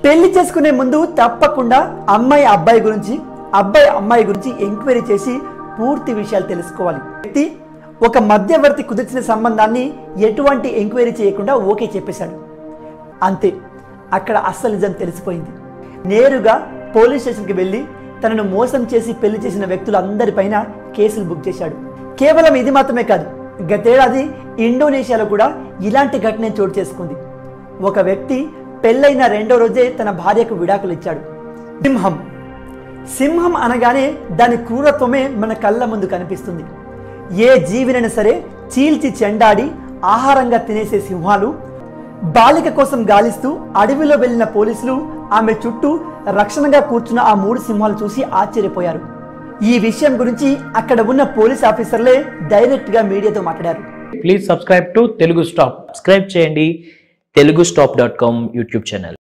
పెళ్లి చేసుకునే ముందు తప్పకుండా అమ్మాయి అబ్బాయి గురించి అబ్బాయి అమ్మాయి గురించి ఎంక్వైరీ చేసి పూర్తి విషయాలు తెలుసుకోవాలి వ్యక్తి ఒక మధ్యవర్తి కుదిర్చిన సంబంధాన్ని ఎటువంటి ఎంక్వైరీ చేయకుండా ఓకే చెప్పేశాడు అంతే అక్కడ అస్సలు నిజం తెలిసిపోయింది నేరుగా పోలీస్ స్టేషన్కి వెళ్ళి తనను మోసం చేసి పెళ్లి చేసిన వ్యక్తులందరిపైన కేసులు బుక్ చేశాడు కేవలం ఇది మాత్రమే కాదు గతేడాది ఇండోనేషియాలో కూడా ఇలాంటి ఘటన చోటు చేసుకుంది ఒక వ్యక్తి పెళ్ళైన రెండో రోజే తన భార్యకు విడాకులు ఇచ్చాడు సింహం సింహం అనగానే దాని క్రూరత్వమే మన కళ్ళ ముందు కనిపిస్తుంది ఏ జీవినైనా సరే చీల్చి చెండాడి ఆహారంగా తినేసే సింహాలు బాలిక కోసం గాలిస్తూ అడవిలో వెళ్ళిన పోలీసులు ఆమె చుట్టూ రక్షణగా కూర్చున్న ఆ మూడు సింహాలు చూసి ఆశ్చర్యపోయారు ఈ విషయం గురించి అక్కడ ఉన్న పోలీస్ ఆఫీసర్లే డైరెక్ట్గా మీడియాతో మాట్లాడారు please subscribe to Telugu stop subscribe చేయండి Telugu stop dot com YouTube channel